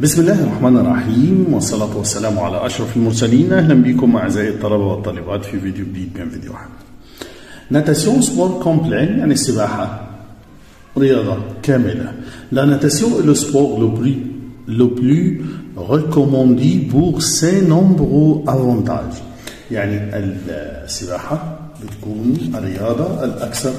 بسم الله الرحمن الرحيم والصلاة والسلام على أشرف المرسلين أهلا بكم أعزائي الطلبة والطالبات في فيديو جديد من فيديوهات ناتاسيون سبور كومبلين يعني السباحة رياضة كاملة La natation est le sport le plus, le plus recommandé pour ses nombreux avantages يعني السباحة بتكون الرياضة الأكثر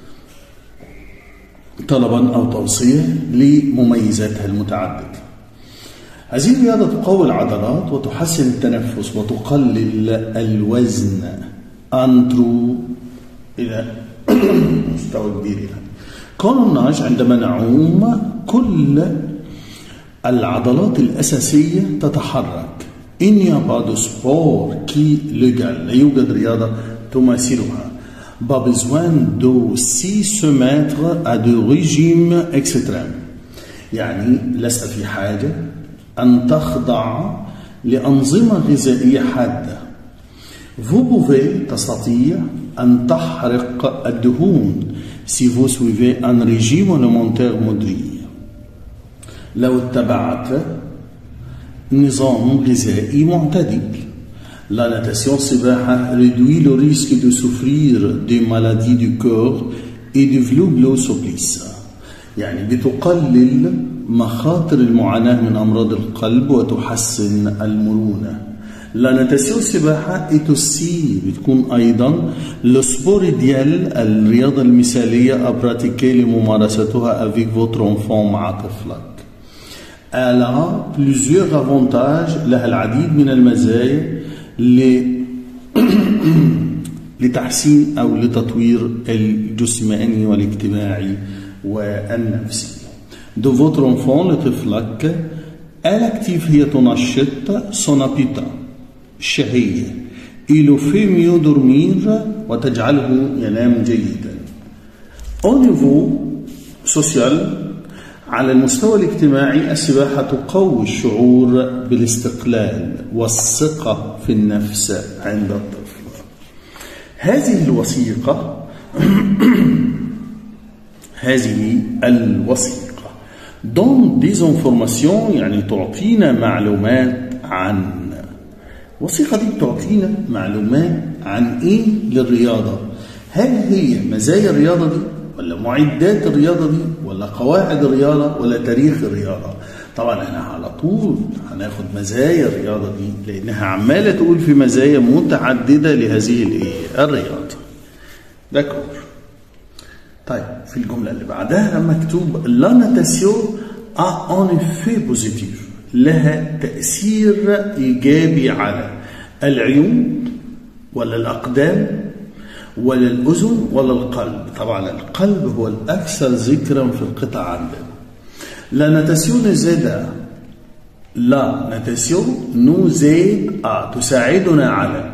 طلبا أو توصية لمميزاتها المتعددة هذه الرياضة تقوي العضلات وتحسن التنفس وتقلل الوزن أنترو إلى مستوى كبير يعني كولوناج عندما نعوم كل العضلات الأساسية تتحرك Il n'y a pas de sport qui l'égale. لا يوجد رياضة تماثلها. Pas besoin d'aussi se mettre à de régimes extrêmes. يعني لست في حاجة أن تخضع لأنظمة غذائية حادة. Vous pouvez تستطيع أن تحرق الدهون si vous suivez un régime alimentaire modéré. لو اتبعت نظام غذائي معتدل. La natation السباحة réduit le risque de souffrir des maladies du corps et du globulosoplis. يعني بتقلل مخاطر المعاناة من أمراض القلب وتحسن المرونة. La natation السباحة est aussi بتكون أيضا le sport idéal الرياضة المثالية à pratiquer لممارستها avec votre enfant مع طفلك. Elle a plusieurs avantages لها العديد من المزايا ل... لتحسين أو لتطوير الجسماني والاجتماعي والنفسي. De votre enfant لطفلك elle active هي تنشط son appétit الشهية il le fait mieux dormir وتجعله ينام جيدا. Au niveau social على المستوى الاجتماعي السباحة تقوي الشعور بالاستقلال والثقة في النفس عند الطفل. هذه الوثيقة هذه الوثيقة دون ديزونفورماسيون يعني تعطينا معلومات عن الوثيقة دي بتعطينا معلومات عن ايه للرياضة هل هي مزايا الرياضة دي ولا معدات الرياضة دي ولا قواعد الرياضة ولا تاريخ الرياضة طبعا احنا على طول هناخد مزايا الرياضة دي لانها عمالة تقول في مزايا متعددة لهذه الايه الرياضة داكور طيب في الجملة اللي بعدها مكتوب لا ناتاسيون a en effet بوزيتيف لها تأثير إيجابي على العيون ولا الأقدام ولا الأذن ولا القلب طبعا القلب هو الأكثر ذكرا في القطع عندنا لا ناتاسيون زاد لا ناتاسيون نوزيد آه تساعدنا على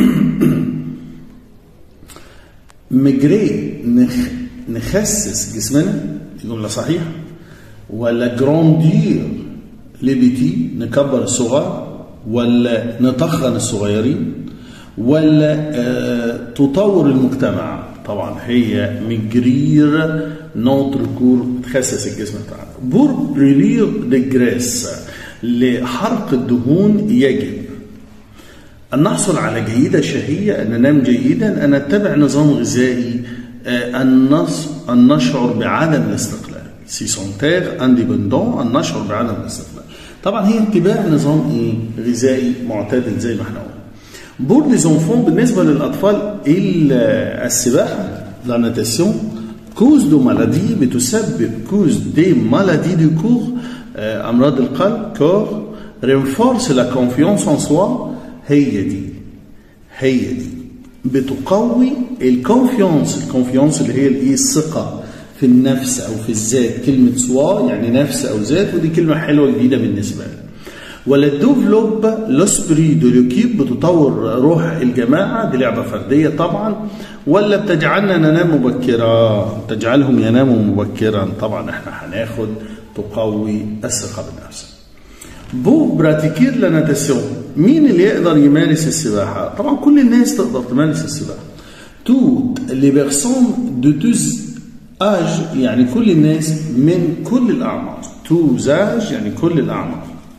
مجري نخ نخسس جسمنا جملة صحيحة ولا جراندير ليبيتي نكبر الصغار ولا نطخن الصغيرين ولا آه تطور المجتمع طبعا هي مجرير نوتر كور تخسس الجسم بتاعنا بور بريلير ديجريس لحرق الدهون يجب أن نحصل على جيدة شهية أن ننام جيدا أن نتبع نظام غذائي أن أن نشعر بعدم الاستقلال سي سونتير انديبندون أن نشعر بعدم الاستقلال طبعا هي اتباع نظام ايه غذائي معتدل زي ما احنا قلنا بور دي زونفون بالنسبه للاطفال السباحه لا ناتاسيون كوز دو مالادي بتسبب كوز دي مالادي دو كور امراض القلب كور رينفورس لا كونفيونس ان سوا هي دي هي دي بتقوي الكونفيونس الكونفيونس اللي هي الايه الثقه في النفس او في الذات كلمه سوا يعني نفس او ذات ودي كلمه حلوه جديده بالنسبه لي ولا ديفلوب لوسبري دو لوكيب بتطور روح الجماعه دي لعبه فرديه طبعا ولا بتجعلنا ننام مبكرا تجعلهم يناموا مبكرا طبعا احنا هناخد تقوي الثقه بالنفس بو براتيكير لا ناتاسيون مين اللي يقدر يمارس السباحه طبعا كل الناس تقدر تمارس السباحه توت لي بيرسون دو توز اج يعني كل الناس من كل الاعمار توزاج يعني كل الاعمار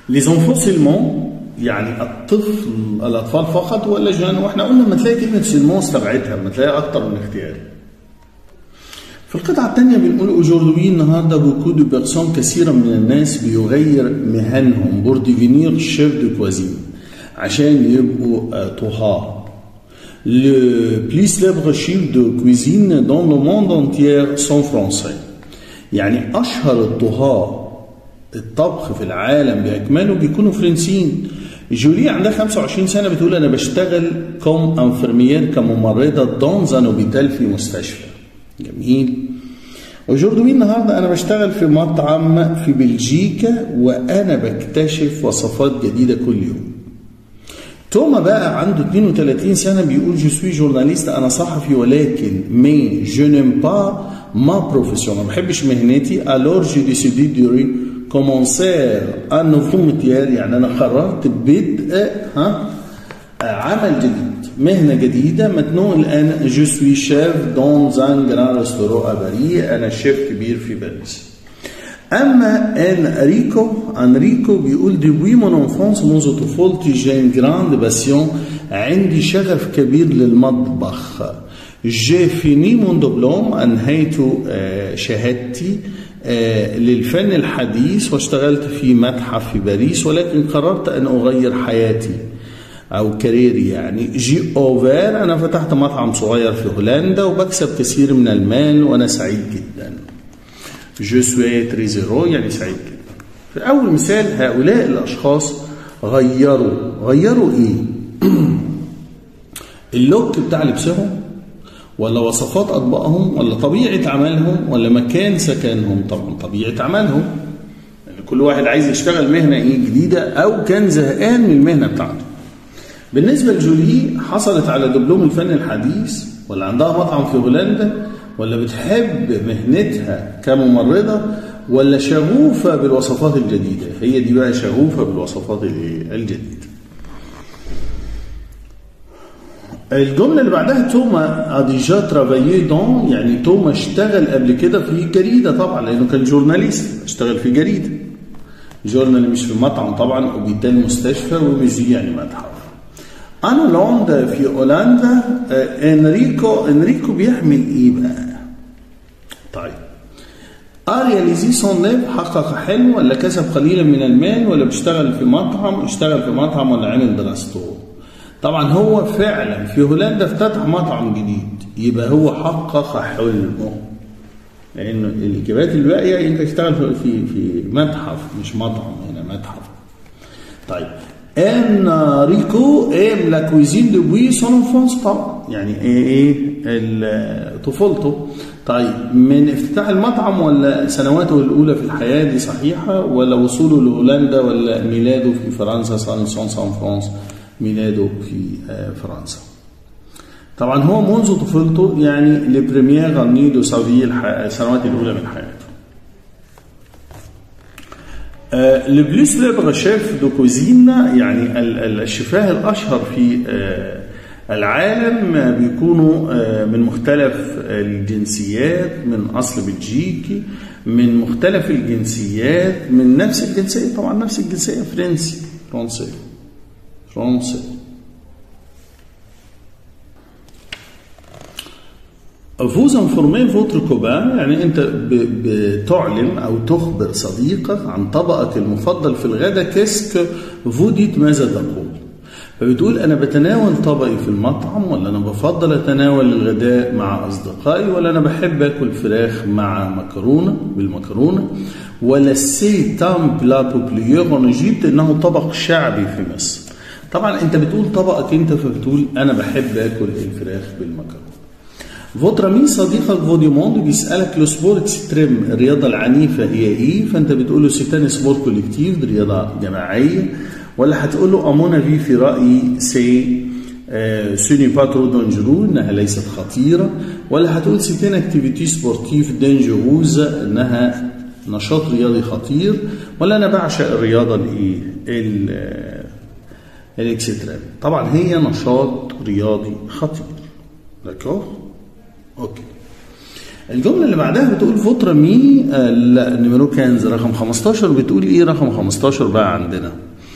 Les enfants seulement يعني الطفل الاطفال فقط ولا جان واحنا قلنا لما تلاقي كلمه سيلمون استبعدها لما تلاقي اكتر من اختياري في القطعة الثانية بنقول اجوردوي النهاردة بوكو دو بيرسون كثيرا من الناس بيغير مهنهم بور ديفينير شيف دو كوازين عشان يبقوا طهاة Le plus célèbre chef de cuisine dans le monde entier sont français. يعني أشهر الطهاة الطبخ في العالم بأكمله بيكونوا فرنسيين. جولي عندها 25 سنة بتقول أنا بشتغل كوم انفرميير كممرضة دون ان اوبيتال في مستشفى. جميل. وجوردوي النهارده انا بشتغل في مطعم في بلجيكا وانا بكتشف وصفات جديده كل يوم. توما بقى عنده 32 سنه بيقول جو سوي جورناليست انا صحفي ولكن مي جو نيم با ما بروفيسيون ما بحبش مهنتي الور جو ديسيدي دوري كومونسير ان نوفو ميتير يعني انا قررت بدء ها عمل جديد مهنه جديده متنوع الان جو سوي شيف دون زان جران ريستورو اباري انا شيف كبير في باريس اما انريكو انريكو بيقول ديبوي مون انفونس منذ طفولتي جين جراند باسيون عندي شغف كبير للمطبخ جي فيني مون دبلوم انهيت شهادتي للفن الحديث واشتغلت في متحف في باريس ولكن قررت ان اغير حياتي او كاريري يعني جي اوفر انا فتحت مطعم صغير في هولندا وبكسب كثير من المال وانا سعيد جدا جو سوي تري زيرو يعني سعيد جدا في اول مثال هؤلاء الاشخاص غيروا غيروا ايه اللوك بتاع لبسهم ولا وصفات اطباقهم ولا طبيعه عملهم ولا مكان سكنهم طبعا طبيعه عملهم يعني كل واحد عايز يشتغل مهنه ايه جديده او كان زهقان من المهنه بتاعته بالنسبه لجولي حصلت على دبلوم الفن الحديث ولا عندها مطعم في هولندا ولا بتحب مهنتها كممرضة ولا شغوفة بالوصفات الجديدة هي دي بقى شغوفة بالوصفات الجديدة الجملة اللي بعدها توما اديجا ترافايي دون يعني توما اشتغل قبل كده في جريدة طبعا لأنه كان جورناليست اشتغل في جريدة جورنال مش في مطعم طبعا وبيدان مستشفى وميوزي يعني متحف انا لوندا في هولندا انريكو انريكو بيعمل ايه بقى طيب ارياليزي سون ليف حقق حلم ولا كسب قليلا من المال ولا بيشتغل في مطعم اشتغل في مطعم ولا عمل دراسته طبعا هو فعلا في هولندا افتتح مطعم جديد يبقى هو حقق حلمه لان الاجابات الباقيه انت تشتغل في في متحف مش مطعم هنا متحف طيب انريكو ام لا كويزين دو بوي سون انفونس طبعا يعني ايه ايه طفولته طيب من افتتاح المطعم ولا سنواته الاولى في الحياه دي صحيحه ولا وصوله لهولندا ولا ميلاده في فرنسا سان سان سان فرانس ميلاده في فرنسا طبعا هو منذ طفولته يعني لبريمير غني دو سافي السنوات الاولى من حياته لو بلو سيليبر شيف دو كوزين يعني الشفاه الاشهر في العالم بيكونوا من مختلف الجنسيات من اصل بلجيكي من مختلف الجنسيات من نفس الجنسيه طبعا نفس الجنسيه فرنسي فرنسي فرنسي فوز انفورمي فوتر كوبان يعني انت بتعلم او تخبر صديقك عن طبقك المفضل في الغداء كيسك فوديت ماذا تقول فبتقول انا بتناول طبقي في المطعم ولا انا بفضل اتناول الغداء مع اصدقائي ولا انا بحب اكل فراخ مع مكرونه بالمكرونه ولا سي تام بلا بوبليور انا جبت انه طبق شعبي في مصر طبعا انت بتقول طبقك انت فبتقول انا بحب اكل الفراخ بالمكرونه فوتر مين صديقك فوديموند بيسألك لو سبور اكستريم الرياضة العنيفة هي ايه فانت بتقول له سيتان سبور كوليكتيف دي رياضة جماعية ولا هتقول له امونا في في رأيي سي سوني با ترو دونجرو انها ليست خطيرة ولا هتقول سيتان اكتيفيتي سبورتيف دينجروز انها نشاط رياضي خطير ولا انا بعشق الرياضة الايه الاكستريم طبعا هي نشاط رياضي خطير داكور اوكي الجملة اللي بعدها بتقول فوتر مي آه لا نيميرو كانز رقم 15 بتقول ايه رقم 15 بقى عندنا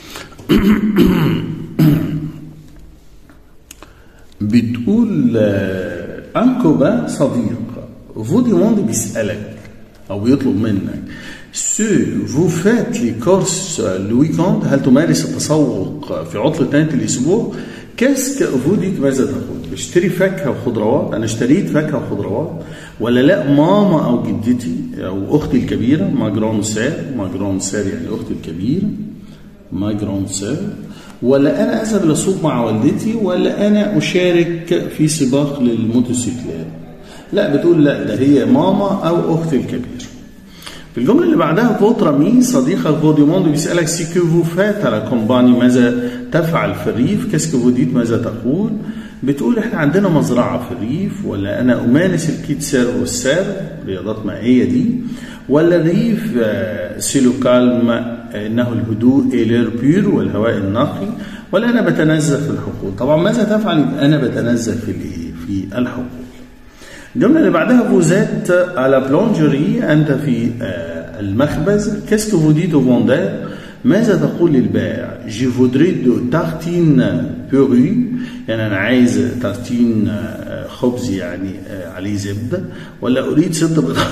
بتقول آه انكوبا صديق فو ديموند بيسألك أو بيطلب منك سو فو فات لي كورس الويكند هل تمارس التسوق في عطلة نهاية الأسبوع كاسك فو ديت ماذا تقول بشتري فاكهة وخضروات أنا اشتريت فاكهة وخضروات ولا لا ماما أو جدتي أو أختي الكبيرة ما جرون سير ما جرون سير يعني أختي الكبيرة ما جرون سير ولا أنا أذهب للسوق مع والدتي ولا أنا أشارك في سباق للموتوسيكلات لا بتقول لا ده هي ماما أو أختي الكبيرة في الجملة اللي بعدها فوترا مي صديقك فوديموند بيسألك سي كو فو فات على كومباني ماذا تفعل في الريف كاسكو فوديت ماذا تقول بتقول احنا عندنا مزرعة في الريف ولا أنا أمارس الكيت سير والسير رياضات مائية دي ولا الريف سيلو كالم إنه الهدوء إيلير بيور والهواء النقي ولا أنا بتنزه في الحقول طبعا ماذا تفعل يبقى أنا بتنزه في الإيه في الحقول الجملة اللي بعدها فوزات على بلونجري أنت في المخبز كاسكو فوديتو فوندير ماذا تقول للبائع جي فودري دو تارتين بوري يعني أنا عايز تارتين خبز يعني عليه زبدة ولا أريد ست بيضات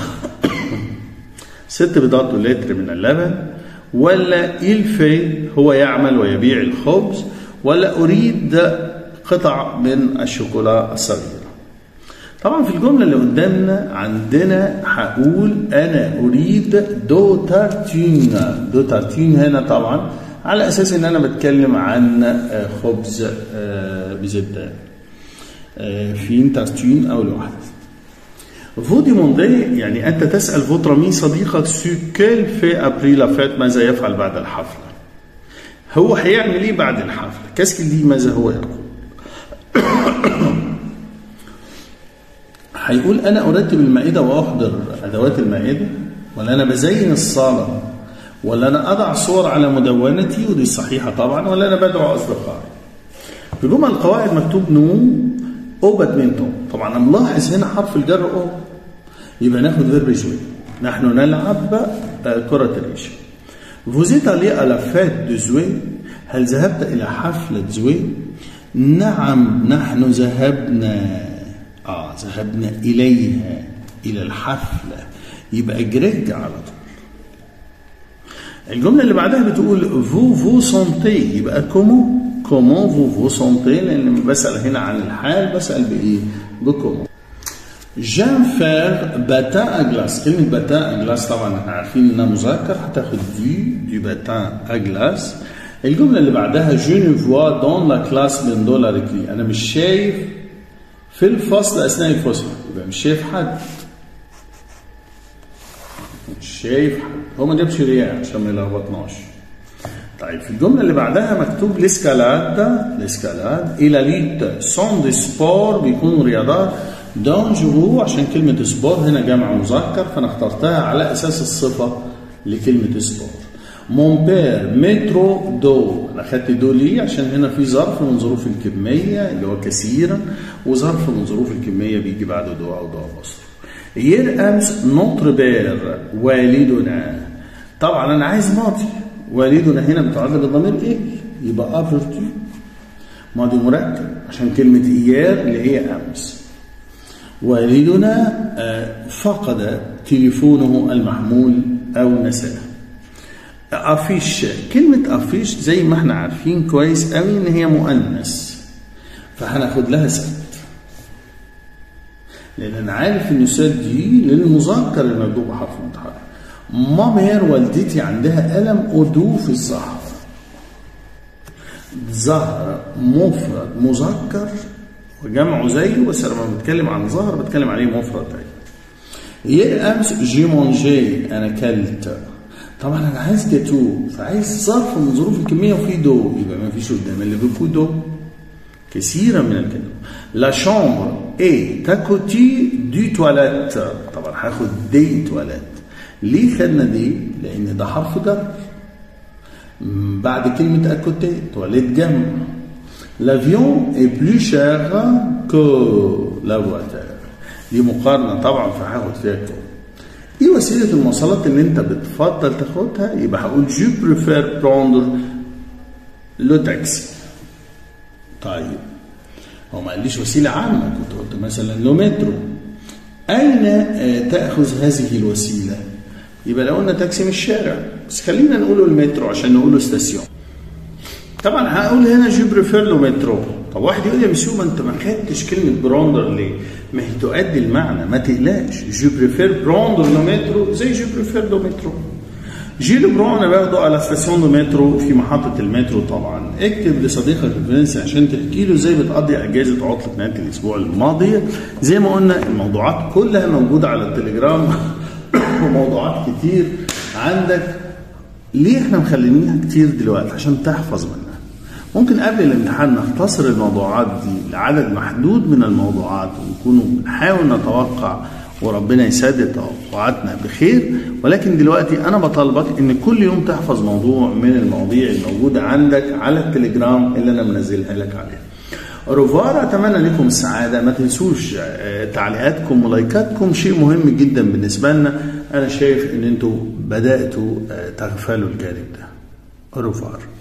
ست بيضات لتر من اللبن ولا إلفي هو يعمل ويبيع الخبز ولا أريد قطع من الشوكولا الصغيرة طبعا في الجملة اللي قدامنا عندنا هقول أنا أريد دو تارتين دو تارتين هنا طبعا على أساس إن أنا بتكلم عن خبز بزبدة فين تارتين أو لوحده فو ديموندي يعني أنت تسأل فوتر مين صديقك سو كيل في أبري لافيت ماذا يفعل بعد الحفلة هو هيعمل إيه بعد الحفلة كاسكي دي ماذا هو يقول هيقول انا ارتب المائده واحضر ادوات المائده ولا انا بزين الصاله ولا انا اضع صور على مدونتي ودي صحيحه طبعا ولا انا بدعو اصدقائي في جمل القواعد مكتوب نوم او بادمنتون طبعا انا ملاحظ هنا حرف الجر او يبقى ناخد فيرب جوي نحن نلعب كرة الريش فوزيت علي على فات دو زوي هل ذهبت إلى حفلة زوي؟ نعم نحن ذهبنا آه ذهبنا إليها إلى الحفلة يبقى جريج على طول الجملة اللي بعدها بتقول فو فو سونتي يبقى كومو كومون فو فو سونتي لأن بسأل هنا عن الحال بسأل بإيه؟ بكومون جان فير باتان اجلاس كلمة باتان اجلاس طبعا احنا عارفين انها مذكر هتاخد دي دي باتان اجلاس الجملة اللي بعدها جو نو فوا دون لا كلاس من دولار كلي انا مش شايف في الفصل اثناء الفسحه يبقى مش شايف حد مش شايف حد هو ما جابش رياء عشان ما يلخبطناش طيب في الجمله اللي بعدها مكتوب ليسكالاد ليسكالاد الى ليت سون دي سبور بيكونوا رياضات دونجرو عشان كلمه سبور هنا جمع مذكر فانا اخترتها على اساس الصفه لكلمه سبور مون بير مترو دو انا خدت دو ليه عشان هنا في ظرف من ظروف الكميه اللي هو كثيرا وظرف من ظروف الكميه بيجي بعده دو او دو مصر ير امس نوتر بير والدنا طبعا انا عايز ماضي والدنا هنا متعلق بالضمير ايه يبقى افرتي ماضي مركب عشان كلمه ايار اللي هي امس والدنا فقد تليفونه المحمول او نساه افيش كلمة افيش زي ما احنا عارفين كويس قوي ان هي مؤنث فهناخد لها سد لان انا عارف ان السد دي للمذكر المكتوب بحرف متحرك مامير والدتي عندها ألم أدو في الظهر ظهر مفرد مذكر وجمعه زيه بس لما بتكلم عن ظهر بتكلم عليه مفرد يا امس جي مونجي انا كلت طبعا انا عايز جاتو فعايز ظرف من ظروف الكميه وفي دو يبقى ما فيش قدام اللي بيكو دو كثيرا من الكلمه لا شامبر اي تاكوتي دي تواليت طبعا هاخد دي تواليت ليه خدنا دي لان ده حرف جر بعد كلمه اكوتي تواليت جمع لافيون est plus cher que la voiture دي مقارنه طبعا فهاخد فيها كون ايه وسيله المواصلات اللي انت بتفضل تاخدها يبقى هقول جو بريفير بروندر لو تاكسي طيب هو ما قاليش وسيله عامه كنت قلت مثلا لو مترو اين آه، تاخذ هذه الوسيله يبقى لو قلنا تاكسي من الشارع بس خلينا نقوله المترو عشان نقوله ستاسيون طبعا هقول هنا جو بريفير لو مترو طب واحد يقول لي يا مسيو ما انت ما خدتش كلمه بروندر ليه؟ ما هي تؤدي المعنى ما تقلقش جو بريفير بروندر لو مترو زي جو بريفير لو مترو جي لبرون انا باخده على ستاسيون دو مترو في محطه المترو طبعا اكتب لصديقك الفرنسي عشان تحكي له ازاي بتقضي اجازه عطله نهايه الاسبوع الماضيه زي ما قلنا الموضوعات كلها موجوده على التليجرام وموضوعات كتير عندك ليه احنا مخلينيها كتير دلوقتي عشان تحفظ منها ممكن قبل الامتحان نختصر الموضوعات دي لعدد محدود من الموضوعات ونكونوا بنحاول نتوقع وربنا يسدد توقعاتنا بخير ولكن دلوقتي انا بطالبك ان كل يوم تحفظ موضوع من المواضيع الموجوده عندك على التليجرام اللي انا منزلها لك عليه روفار اتمنى لكم السعاده ما تنسوش آه، تعليقاتكم ولايكاتكم شيء مهم جدا بالنسبه لنا انا شايف ان انتوا بداتوا آه، تغفلوا الجانب ده روفار